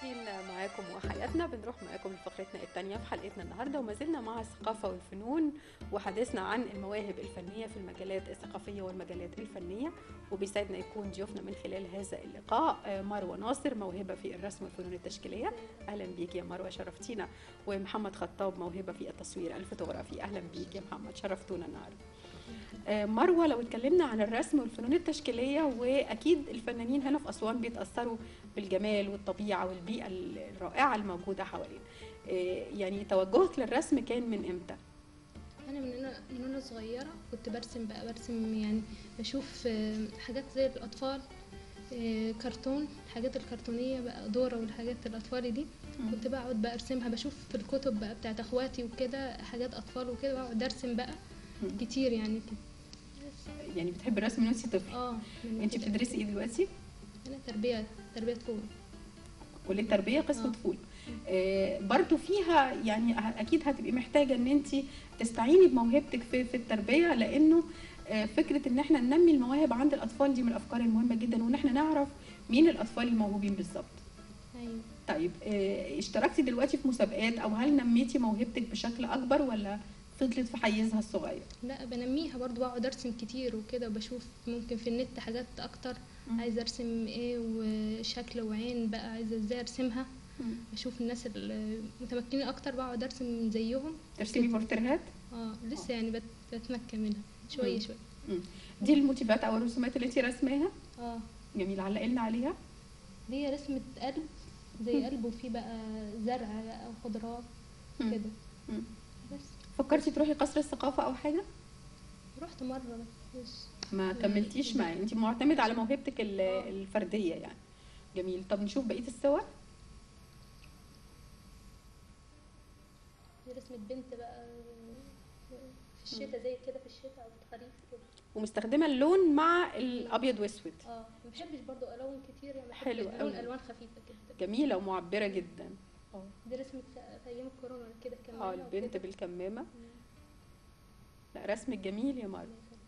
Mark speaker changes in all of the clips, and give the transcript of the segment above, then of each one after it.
Speaker 1: مكملين معاكم وحياتنا بنروح معاكم لفقرتنا الثانية في حلقتنا النهاردة وما زلنا مع الثقافة والفنون وحديثنا عن المواهب الفنية في المجالات الثقافية والمجالات الفنية وبيسعدنا يكون ضيوفنا من خلال هذا اللقاء آه، مروة ناصر موهبة في الرسم والفنون التشكيلية أهلا بيك يا مروة شرفتينا ومحمد خطاب موهبة في التصوير الفوتوغرافي أهلا بيك يا محمد شرفتونا النهاردة آه، مروه لو اتكلمنا عن الرسم والفنون التشكيليه واكيد الفنانين هنا في اسوان بيتاثروا بالجمال والطبيعه والبيئه الرائعه الموجوده حوالينا آه، يعني توجهك للرسم كان من امتى
Speaker 2: انا من انا من وانا صغيره كنت برسم بقى برسم يعني بشوف آه، حاجات زي الاطفال آه، كرتون الحاجات الكرتونيه بقى دورة والحاجات الاطفال دي كنت بقعد بقى ارسمها بشوف في الكتب بقى بتاعت اخواتي وكده حاجات اطفال وكده بقعد ارسم بقى
Speaker 1: مم.
Speaker 2: كتير يعني كده
Speaker 1: يعني بتحب الرسم من وانت طفل
Speaker 2: اه من
Speaker 1: انت
Speaker 2: كده.
Speaker 1: بتدرسي ايه دلوقتي
Speaker 2: انا تربيه تربيه طفوله
Speaker 1: كليه تربيه قسم
Speaker 2: آه.
Speaker 1: طفوله آه، برضو فيها يعني ه- اكيد هتبقي محتاجه ان انت تستعيني بموهبتك في في التربيه لانه آه، فكره ان احنا ننمي المواهب عند الاطفال دي من الافكار المهمه جدا وان احنا نعرف مين الاطفال الموهوبين بالظبط
Speaker 2: ايوه
Speaker 1: طيب آه، اشتركتي دلوقتي في مسابقات او هل نميتي موهبتك بشكل اكبر ولا فضلت في حيزها الصغير
Speaker 2: لا بنميها برضو بقعد ارسم كتير وكده وبشوف ممكن في النت حاجات اكتر
Speaker 1: مم.
Speaker 2: عايزه ارسم ايه وشكل وعين بقى عايزه ازاي ارسمها بشوف الناس المتمكنين اكتر بقعد ارسم زيهم
Speaker 1: ترسمي بورتريهات
Speaker 2: اه لسه يعني بت- بتمكن منها شويه
Speaker 1: مم.
Speaker 2: شويه
Speaker 1: مم. دي الموتيفات او الرسومات اللي انت رسماها
Speaker 2: اه
Speaker 1: جميل علقي لنا عليها
Speaker 2: دي رسمه قلب زي قلب وفيه بقى زرع بقى وخضروات
Speaker 1: مم.
Speaker 2: كده
Speaker 1: مم.
Speaker 2: بس
Speaker 1: فكرتي تروحي قصر الثقافه او حاجه
Speaker 2: رحت مره بس
Speaker 1: ما كملتيش معي انت معتمد على موهبتك ال- الفرديه يعني جميل طب نشوف بقيه الصور
Speaker 2: دي رسمه بنت بقى في الشتاء زي كده في الشتاء او في الخريف كده
Speaker 1: ومستخدمه اللون مع الابيض واسود
Speaker 2: اه ما بحبش برضو الون كتير يعني بحب
Speaker 1: حلو
Speaker 2: الالوان
Speaker 1: أوي.
Speaker 2: الوان خفيفه كده
Speaker 1: جميله ومعبره جدا اه
Speaker 2: دي رسمه في ايام الكورونا كده كمان
Speaker 1: اه البنت بالكمامه لا رسمك جميل يا مروه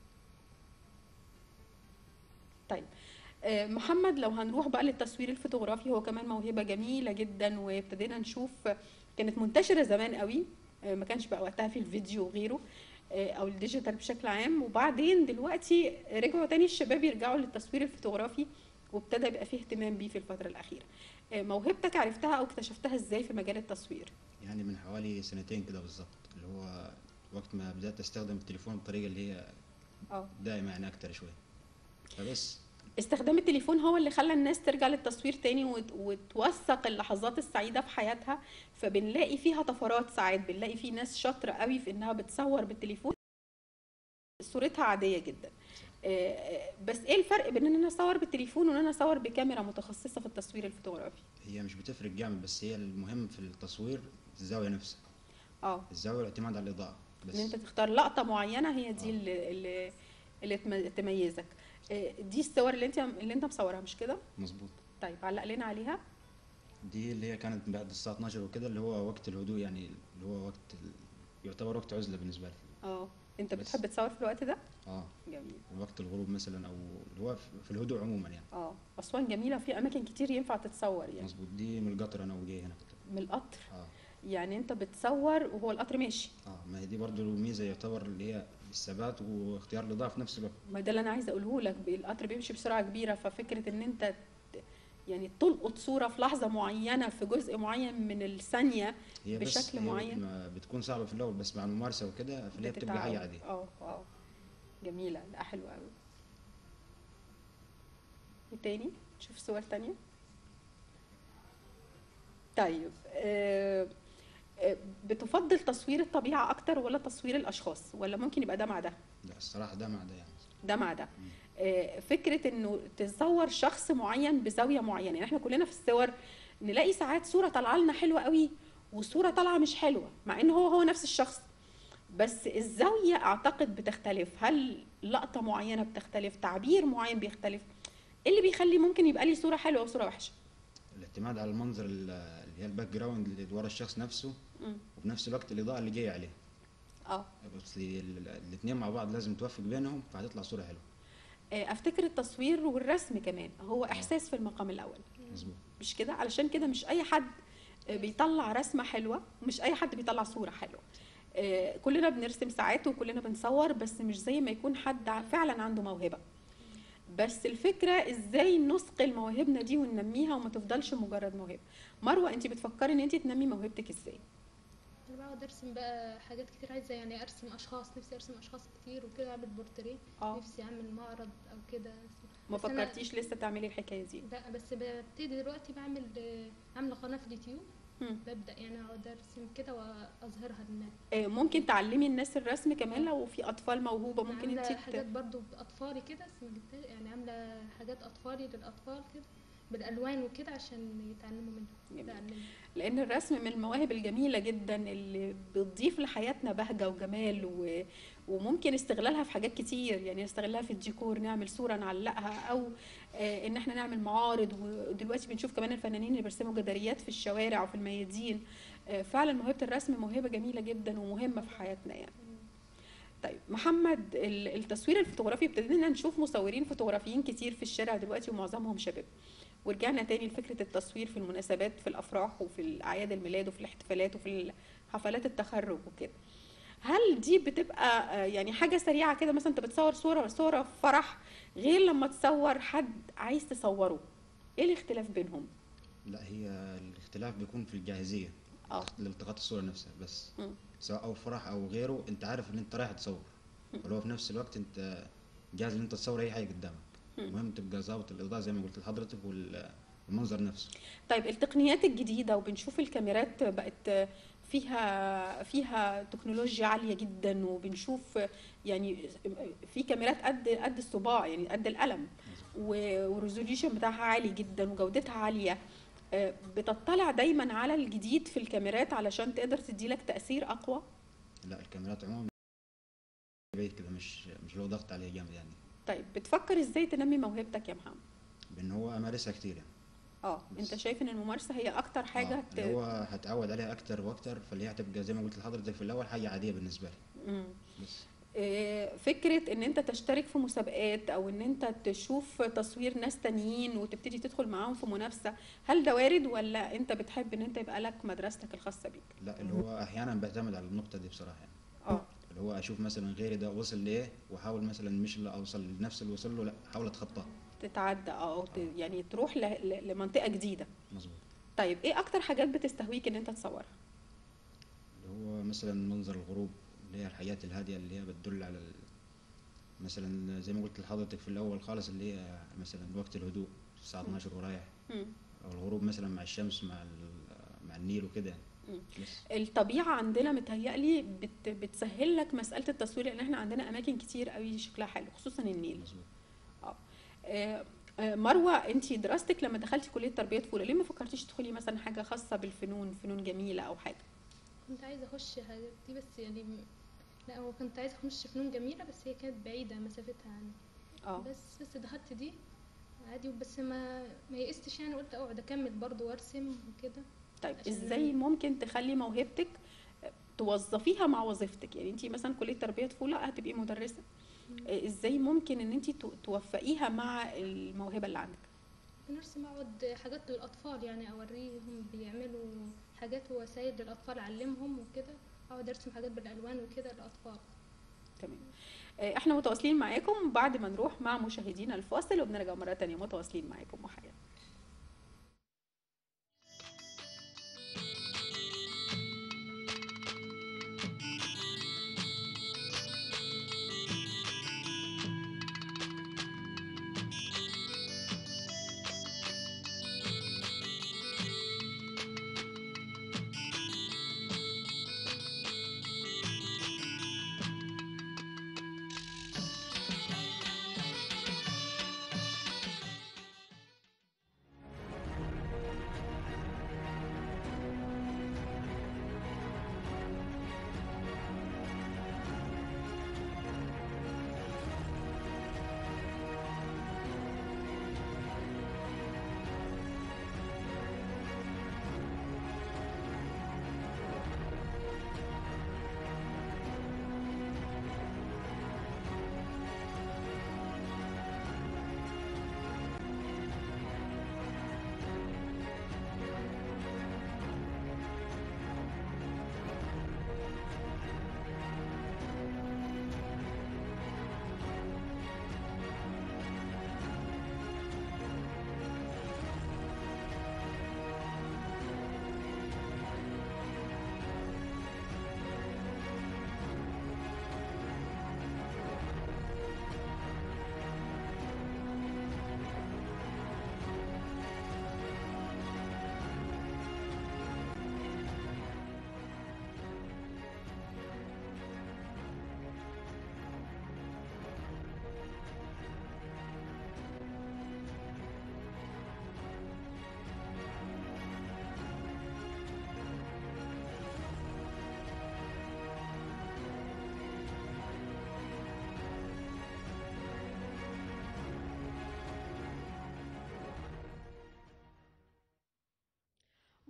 Speaker 1: طيب آه، محمد لو هنروح بقى للتصوير الفوتوغرافي هو كمان موهبة جميلة جدا وابتدينا نشوف كانت منتشرة زمان قوي آه، ما كانش بقى وقتها في الفيديو وغيره آه، او الديجيتال بشكل عام وبعدين دلوقتي رجعوا تاني الشباب يرجعوا للتصوير الفوتوغرافي وابتدى يبقى فيه اهتمام بيه في الفترة الأخيرة آه، موهبتك عرفتها او اكتشفتها ازاي في مجال التصوير
Speaker 3: يعني من حوالي سنتين كده بالظبط اللي هو وقت ما بدأت استخدم التليفون بالطريقة اللي هي
Speaker 1: اه
Speaker 3: دائمة يعني أكتر شوية فبس
Speaker 1: استخدام التليفون هو اللي خلى الناس ترجع للتصوير تاني وت- وتوثق اللحظات السعيدة في حياتها فبنلاقي فيها طفرات ساعات بنلاقي في ناس شاطرة قوي في انها بتصور بالتليفون صورتها عادية جدا آه، آه، بس ايه الفرق بين ان انا اصور بالتليفون وان انا اصور بكاميرا متخصصة في التصوير الفوتوغرافي
Speaker 3: هي مش بتفرق جامد بس هي المهم في التصوير الزاوية نفسها
Speaker 1: اه
Speaker 3: الزاوية والاعتماد على الإضاءة بس
Speaker 1: ان انت تختار لقطة معينة هي دي
Speaker 3: آه.
Speaker 1: اللي اللي, اللي تم- تميزك آه، دي الصور اللي انت اللي انت مصورها مش كده
Speaker 3: مظبوط
Speaker 1: طيب علق لنا عليها
Speaker 3: دي اللي هي كانت بعد الساعة 12 وكده اللي هو وقت الهدوء يعني اللي هو وقت ال... يعتبر وقت عزلة بالنسبة لي
Speaker 1: اه انت
Speaker 3: بس.
Speaker 1: بتحب تصور في الوقت ده
Speaker 3: اه
Speaker 1: جميل
Speaker 3: وقت الغروب مثلا أو اللي هو في- في الهدوء عموما يعني
Speaker 1: اه اسوان جميله في اماكن كتير ينفع تتصور يعني
Speaker 3: مظبوط دي من القطر أنا وجاي هنا كنت
Speaker 1: من القطر
Speaker 3: اه
Speaker 1: يعني انت بتصور وهو القطر ماشي
Speaker 3: اه ما هي دي برضو الميزة يعتبر اللي هي الثبات واختيار الإضاءة في نفس الوقت
Speaker 1: ما ده اللي انا عايزه اقوله لك القطر بيمشي بسرعه كبيره ففكره ان انت ت- يعني تلقط صوره في لحظه معينه في جزء معين من الثانيه
Speaker 3: هي بس
Speaker 1: بشكل
Speaker 3: هي
Speaker 1: معين.
Speaker 3: ما بتكون صعبة في الأول بس مع الممارسة وكده فهي بتبقى حاجة
Speaker 1: بتتعود.
Speaker 3: عادية
Speaker 1: اه اه جميله لا حلوه قوي ايه تاني نشوف صور تانية طيب آه آه، بتفضل تصوير الطبيعة أكتر ولا تصوير الأشخاص ولا ممكن يبقى ده مع ده
Speaker 3: لا الصراحة ده مع ده يعني
Speaker 1: ده مع ده آه، فكرة انه تصور شخص معين بزاوية معينة يعني احنا كلنا في الصور نلاقي ساعات صورة طالعة لنا حلوة قوي وصورة طالعة مش حلوة مع ان هو هو نفس الشخص بس الزاوية اعتقد بتختلف هل لقطة معينة بتختلف تعبير معين بيختلف ايه اللي بيخلي ممكن يبقى لي صورة حلوة وصورة وحشة
Speaker 3: الاعتماد على المنظر ال- اللي هي الباك جراوند اللي ورا الشخص نفسه
Speaker 1: مم.
Speaker 3: وفي نفس الوقت الإضاءة اللي جاية عليه
Speaker 1: اه
Speaker 3: بس الاثنين مع بعض لازم توفق بينهم فهتطلع صورة حلوة
Speaker 1: آه، افتكر التصوير والرسم كمان هو احساس في المقام الاول
Speaker 3: مظبوط
Speaker 1: مش كده علشان كده مش اي حد آه، بيطلع رسمه حلوه ومش اي حد بيطلع صوره حلوه آه، كلنا بنرسم ساعات وكلنا بنصور بس مش زي ما يكون حد ع- فعلا عنده موهبه بس الفكره ازاي نثقل مواهبنا دي وننميها وما تفضلش مجرد موهبه مروه انت بتفكري ان انت تنمي موهبتك ازاي
Speaker 2: انا بقعد ارسم بقى حاجات كتير عايزه يعني ارسم اشخاص نفسي ارسم اشخاص كتير وكده اعمل بورتريه
Speaker 1: اه
Speaker 2: نفسي اعمل معرض او كده
Speaker 1: ما
Speaker 2: بس أنا-
Speaker 1: فكرتيش لسه تعملي الحكايه دي
Speaker 2: لا بس ببتدي دلوقتي بعمل آه، عامله قناه في اليوتيوب
Speaker 1: مم.
Speaker 2: ببدا يعني اقعد ارسم كده واظهرها للناس
Speaker 1: آه، ممكن تعلمي الناس الرسم كمان لو في اطفال موهوبه ممكن
Speaker 2: عامله
Speaker 1: انت
Speaker 2: حاجات برضو باطفالي كده بس ما جبتهاش يعني عامله حاجات اطفالي للاطفال كده بالالوان وكده عشان يتعلموا منها
Speaker 1: جميل.
Speaker 2: يتعلموا
Speaker 1: لان الرسم من المواهب الجميله جدا اللي بتضيف لحياتنا بهجه وجمال و... وممكن استغلالها في حاجات كتير يعني نستغلها في الديكور نعمل صوره نعلقها او آه، ان احنا نعمل معارض ودلوقتي بنشوف كمان الفنانين اللي بيرسموا جداريات في الشوارع وفي الميادين آه، فعلا موهبه الرسم موهبه جميله جدا ومهمه في حياتنا يعني طيب محمد ال- التصوير الفوتوغرافي ابتدينا نشوف مصورين فوتوغرافيين كتير في الشارع دلوقتي ومعظمهم شباب ورجعنا تاني لفكرة التصوير في المناسبات في الأفراح وفي أعياد الميلاد وفي الاحتفالات وفي حفلات التخرج وكده هل دي بتبقى آه، يعني حاجة سريعة كده مثلا انت بتصور صورة صورة في فرح غير لما تصور حد عايز تصوره ايه الاختلاف بينهم؟
Speaker 3: لا هي الاختلاف بيكون في الجاهزيه
Speaker 1: اه
Speaker 3: لالتقاط الصوره نفسها بس
Speaker 1: مم.
Speaker 3: سواء او فرح او غيره انت عارف ان انت رايح تصور
Speaker 1: مم.
Speaker 3: ولو في نفس الوقت انت جاهز ان انت تصور اي حاجه قدامك
Speaker 1: مم.
Speaker 3: المهم تبقى ظابط الاضاءه زي ما قلت لحضرتك وال- والمنظر نفسه
Speaker 1: طيب التقنيات الجديدة وبنشوف الكاميرات بقت فيها فيها تكنولوجيا عالية جدا وبنشوف يعني في كاميرات قد قد الصباع يعني قد القلم والريزوليوشن بتاعها عالي جدا وجودتها عالية آه، بتطلع دايما على الجديد في الكاميرات علشان تقدر تديلك تأثير أقوى
Speaker 3: لا الكاميرات عموما بعيد كده مش مش له ضغط عليه جامد يعني
Speaker 1: طيب بتفكر ازاي تنمي موهبتك يا محمد؟
Speaker 3: بان هو امارسها كتير يعني
Speaker 1: اه
Speaker 3: بس.
Speaker 1: انت شايف ان الممارسة هي اكتر حاجة
Speaker 3: آه،
Speaker 1: هت...
Speaker 3: اللي هو هتعود عليها اكتر واكتر فاللي هي هتبقى زي ما قلت لحضرتك في الاول حاجه عاديه بالنسبه لي
Speaker 1: مم.
Speaker 3: بس
Speaker 1: آه، فكرة ان انت تشترك في مسابقات او ان انت تشوف تصوير ناس تانيين وتبتدي تدخل معاهم في منافسة هل ده وارد ولا انت بتحب ان انت يبقى لك مدرستك الخاصة بيك
Speaker 3: لا اللي هو احيانا بعتمد على النقطه دي بصراحه يعني
Speaker 1: اه
Speaker 3: اللي هو اشوف مثلا غيري ده وصل لايه واحاول مثلا مش اللي اوصل لنفس اللي وصل له لا احاول اتخطاه
Speaker 1: تتعدى اه او ت- يعني تروح ل- ل- لمنطقة جديدة
Speaker 3: مظبوط
Speaker 1: طيب ايه اكتر حاجات بتستهويك ان انت تصورها
Speaker 3: اللي هو مثلا منظر الغروب اللي هي الحياة الهادية اللي هي بتدل على ال... مثلا زي ما قلت لحضرتك في الأول خالص اللي هي مثلا وقت الهدوء الساعة 12 ورايح
Speaker 1: مم.
Speaker 3: أو الغروب مثلا مع الشمس مع ال... مع النيل وكده يعني
Speaker 1: مم.
Speaker 3: بس
Speaker 1: الطبيعة عندنا متهيألي بت بتسهل لك مسألة التصوير لان احنا عندنا اماكن كتير قوي شكلها حلو خصوصا النيل
Speaker 3: مظبوط
Speaker 1: آه، آه، مروه انت دراستك لما دخلتي كليه تربيه طفوله ليه ما فكرتيش تدخلي مثلا حاجه خاصه بالفنون فنون جميله او حاجه
Speaker 2: كنت عايزه اخش حاجات دي بس يعني م- لا هو كنت عايزه اخش فنون جميله بس هي كانت بعيده مسافتها عني
Speaker 1: اه
Speaker 2: بس بس دخلت دي عادي بس ما ما يئستش يعني قلت اقعد اكمل برضو وارسم وكده
Speaker 1: طيب
Speaker 2: عشان
Speaker 1: ازاي ممكن تخلي موهبتك آه، توظفيها مع وظيفتك يعني انت مثلا كليه تربيه طفوله هتبقي مدرسه آه، ازاي ممكن ان انت تو- توفقيها مع الموهبه اللي عندك
Speaker 2: نرسم اقعد حاجات للاطفال يعني اوريهم بيعملوا حاجات ووسائل للاطفال اعلمهم وكده اقعد ارسم حاجات بالالوان وكده للاطفال
Speaker 1: تمام آه، احنا متواصلين معاكم بعد ما نروح مع مشاهدينا الفاصل وبنرجع مره تانية متواصلين معاكم وحياتنا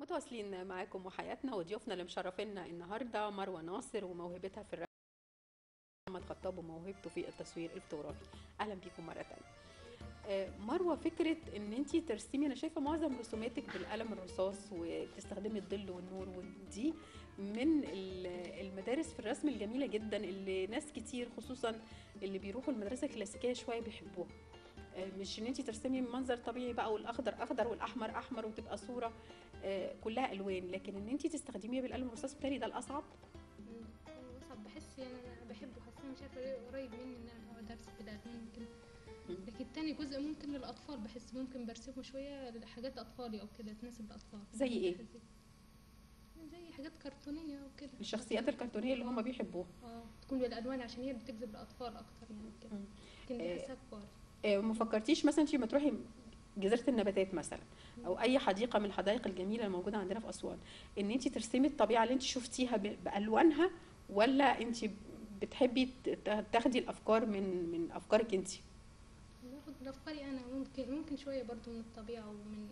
Speaker 1: متواصلين معاكم وحياتنا وضيوفنا اللي مشرفينا النهارده مروه ناصر وموهبتها في الرسم محمد خطاب وموهبته في التصوير الفوتوغرافي اهلا بيكم مره ثانيه آه، مروه فكره ان انت ترسمي انا شايفه معظم رسوماتك بالقلم الرصاص وبتستخدمي الظل والنور ودي من ال- المدارس في الرسم الجميله جدا اللي ناس كتير خصوصا اللي بيروحوا المدرسه الكلاسيكيه شويه بيحبوها آه، مش ان انت ترسمي منظر طبيعي بقى والاخضر اخضر والاحمر احمر وتبقى صوره آه، كلها الوان لكن ان انت تستخدميها بالقلم الرصاص بالتالي ده الاصعب
Speaker 2: مم. صعب بحس يعني انا بحبه حاسه مش عارفه ليه قريب مني ان انا اقعد ارسم بالالوان كده
Speaker 1: مم.
Speaker 2: لكن تاني جزء ممكن للاطفال بحس ممكن برسمه شويه حاجات اطفالي او كده تناسب الاطفال
Speaker 1: زي إيه؟
Speaker 2: زي حاجات كرتونيه او كده
Speaker 1: الشخصيات الكرتونيه اللي هم بيحبوها
Speaker 2: اه تكون بالالوان عشان هي بتجذب الاطفال اكتر يعني كده
Speaker 1: مم.
Speaker 2: لكن
Speaker 1: آه،
Speaker 2: بحسها كبار
Speaker 1: آه، ما فكرتيش مثلا انت لما تروحي جزيره النباتات مثلا او اي حديقه من الحدائق الجميله الموجوده عندنا في اسوان ان انت ترسمي الطبيعه اللي انت شفتيها ب- بالوانها ولا انت بتحبي ت- تاخدي الافكار من من افكارك انت
Speaker 2: باخد الافكاري انا ممكن ممكن شويه برضو من الطبيعه ومن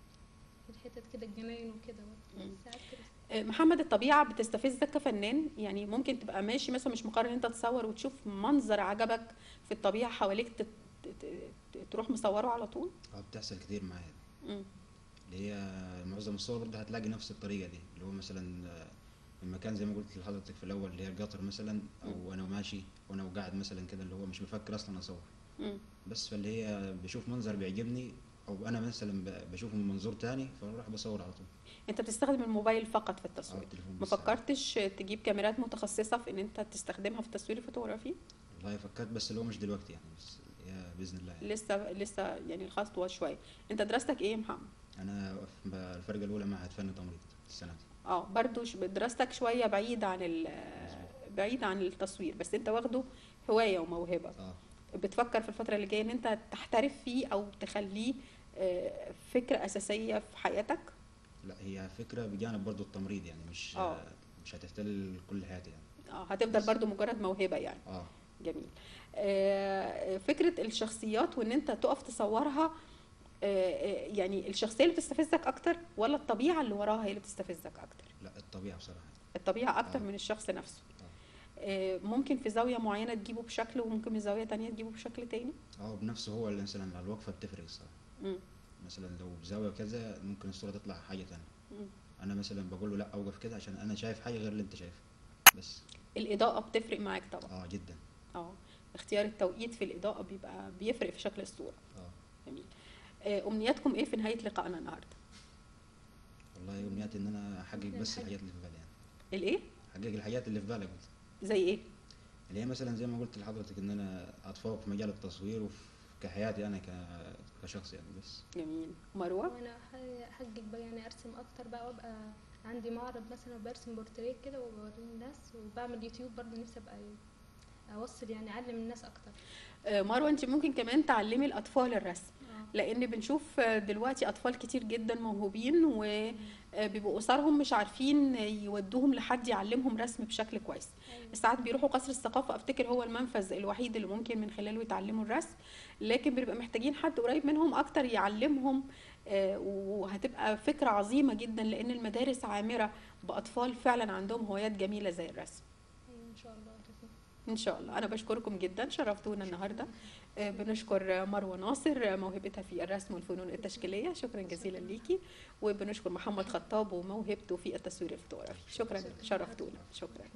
Speaker 2: الحتت كده الجناين وكده برضو
Speaker 1: مم.
Speaker 2: ساعات كده
Speaker 1: آه، محمد الطبيعه بتستفزك كفنان يعني ممكن تبقى ماشي مثلا مش مقرر ان انت تصور وتشوف منظر عجبك في الطبيعه حواليك تت- ت- ت- تروح مصوره على طول
Speaker 3: اه بتحصل كتير معايا
Speaker 1: مم.
Speaker 3: اللي هي معظم الصور برضه هتلاقي نفس الطريقة دي اللي هو مثلا آه، المكان زي ما قلت لحضرتك في الأول اللي هي القطر مثلا أو أنا ماشي وأنا قاعد مثلا كده اللي هو مش مفكر أصلا أصور
Speaker 1: مم.
Speaker 3: بس فاللي هي بشوف منظر بيعجبني أو أنا مثلا ب- بشوفه من منظور تاني فبروح بصور على طول
Speaker 1: انت بتستخدم الموبايل فقط في
Speaker 3: اه
Speaker 1: التصوير
Speaker 3: التليفون
Speaker 1: ما
Speaker 3: بس.
Speaker 1: فكرتش تجيب كاميرات متخصصة في ان انت تستخدمها في التصوير الفوتوغرافي
Speaker 3: والله فكرت بس اللي هو مش دلوقتي يعني بس هي بإذن الله يعني.
Speaker 1: لسه لسه يعني الخطوة شوية انت دراستك ايه يا محمد
Speaker 3: أنا في الفرقة الأولى معهد فن تمريض السنة دي
Speaker 1: اه برضو ش- دراستك شوية بعيد عن ال بعيد عن التصوير بس انت واخده هواية وموهبة
Speaker 3: اه
Speaker 1: بتفكر في الفترة اللي جاية ان انت تحترف فيه او تخليه آه، فكرة أساسية في حياتك
Speaker 3: لا هي فكرة بجانب برضه التمريض يعني مش
Speaker 1: اه.
Speaker 3: مش هتحتل كل حياتي يعني
Speaker 1: اه هتفضل برضو مجرد موهبة يعني
Speaker 3: اه
Speaker 1: جميل آه، فكرة الشخصيات وان انت تقف تصورها آه، آه، يعني الشخصية اللي بتستفزك اكتر ولا الطبيعة اللي وراها هي اللي بتستفزك اكتر
Speaker 3: لا الطبيعة بصراحة
Speaker 1: الطبيعة اكتر
Speaker 3: آه.
Speaker 1: من الشخص نفسه
Speaker 3: اه
Speaker 1: آه، ممكن في زاوية معينة تجيبه بشكل وممكن من زاوية تانية تجيبه بشكل تاني
Speaker 3: اه بنفسه هو اللي مثلا على الوقفة بتفرق الصراحة
Speaker 1: مم.
Speaker 3: مثلا لو بزاوية كذا ممكن الصورة تطلع حاجة تانية
Speaker 1: مم.
Speaker 3: انا مثلا بقول له لا اوقف كده عشان انا شايف حاجة غير اللي انت شايفها بس
Speaker 1: الإضاءة بتفرق معاك طبعا
Speaker 3: اه جدا
Speaker 1: اه اختيار التوقيت في الإضاءة بيبقى بيفرق في شكل الصورة
Speaker 3: اه
Speaker 1: جميل آه، أمنياتكم ايه في نهاية لقائنا النهاردة
Speaker 3: والله امنياتي ان انا احقق بس
Speaker 2: الحاجة.
Speaker 3: الحاجات اللي في بالي يعني
Speaker 1: الايه
Speaker 3: احقق الحاجات اللي في بالي قلت
Speaker 1: زي ايه
Speaker 3: اللي هي مثلا زي ما قلت لحضرتك ان انا اتفوق في مجال التصوير وفي كحياتي انا ك- كشخص يعني بس
Speaker 1: جميل مروة
Speaker 2: وانا ح- احقق بقى يعني ارسم اكتر بقى وابقى عندي معرض مثلا برسم بورتريه كده وبوريه الناس وبعمل يوتيوب برضه نفسي ابقى اوصل يعني اعلم الناس اكتر
Speaker 1: آه، مروة انت ممكن كمان تعلمي الأطفال الرسم
Speaker 2: اه
Speaker 1: لان بنشوف دلوقتي اطفال كتير جدا موهوبين وبيبقوا اسرهم مش عارفين يودوهم لحد يعلمهم رسم بشكل كويس
Speaker 2: أيوة.
Speaker 1: ساعات بيروحوا قصر الثقافه افتكر هو المنفذ الوحيد اللي ممكن من خلاله يتعلموا الرسم لكن بنبقى محتاجين حد قريب منهم اكتر يعلمهم آه، وهتبقى فكره عظيمه جدا لان المدارس عامره باطفال فعلا عندهم هوايات جميله زي الرسم
Speaker 2: ايوه ان شاء الله رسم.
Speaker 1: ان شاء الله انا بشكركم جدا شرفتونا النهارده آه، بنشكر مروه ناصر موهبتها في الرسم والفنون التشكيليه شكرا جزيلا ليكي وبنشكر محمد خطاب وموهبته في التصوير الفوتوغرافي شكرا شرفتونا شكرا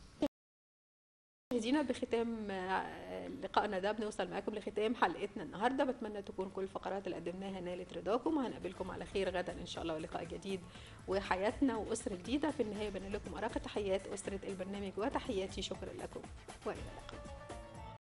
Speaker 1: مشاهدينا بختام آه، لقائنا ده بنوصل معاكم لختام حلقتنا النهارده بتمنى تكون كل الفقرات اللي قدمناها نالت رضاكم وهنقابلكم على خير غدا ان شاء الله ولقاء جديد وحياتنا واسره جديده في النهايه بنقول لكم ارق تحيات اسره البرنامج وتحياتي شكرا لكم والى اللقاء